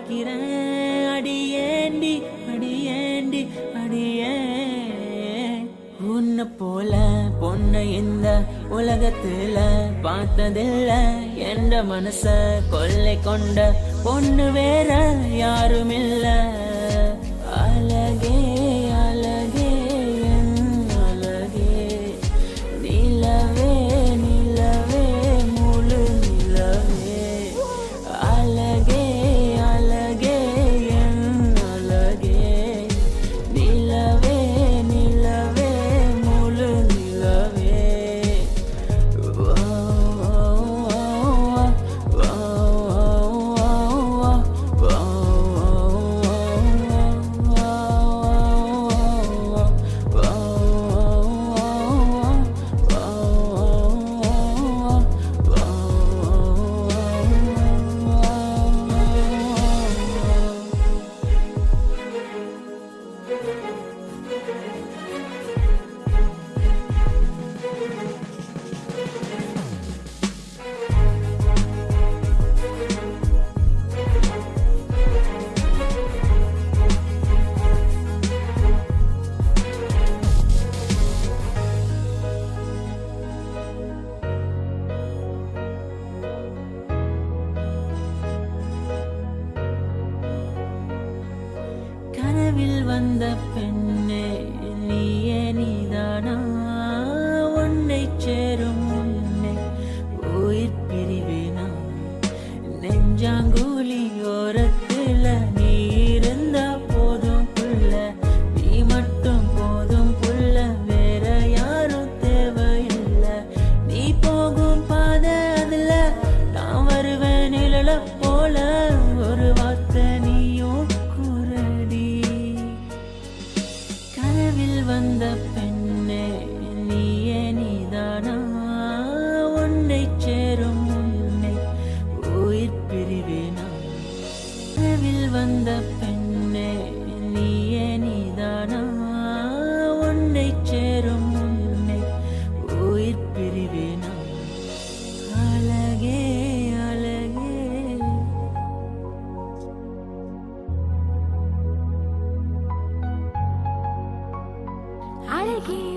நினைக்கிறேன் அடியேண்டி அடியேண்டி அடியே உன்னை போல பொண்ணை இந்த உலகத்துல பார்த்ததில்ல என்ற மனச கொள்ளை கொண்ட பொண்ணு வேற யாரும் இல்ல அழகே அழகே என் அழகே நிலவே நிலவே முழு நிலவே அழகே அழகே என் அழகே நிலவே நிலவே முழு நிலவே வா, வா, வா, வா, வா, கனவில் வந்த பெண்ணே நீயே நீதானா உன்னை சேரும் உன்னை உயிர் பிரிவேனா நெஞ்சாங்குழி ஓரத்துல நீ இருந்தா போதும் புள்ள நீ மட்டும் போதும் புள்ள வேற யாரும் தேவையில்லை நீ போகும் பாதை அதுல நான் வருவேன் நிழல போல ஒரு வார்த்தை நீயும் கூறடி கனவில் வந்த பெண்ணே நீயே நீதானா உன்னை சேரும் உன்னை உயிர் பிரிவேனா கனவில் வந்த பெண்ணே நீயே நீதானா உன்னை சேரும் உன்னை உயிர் பிரிவேனா அழகே அழகே அழகே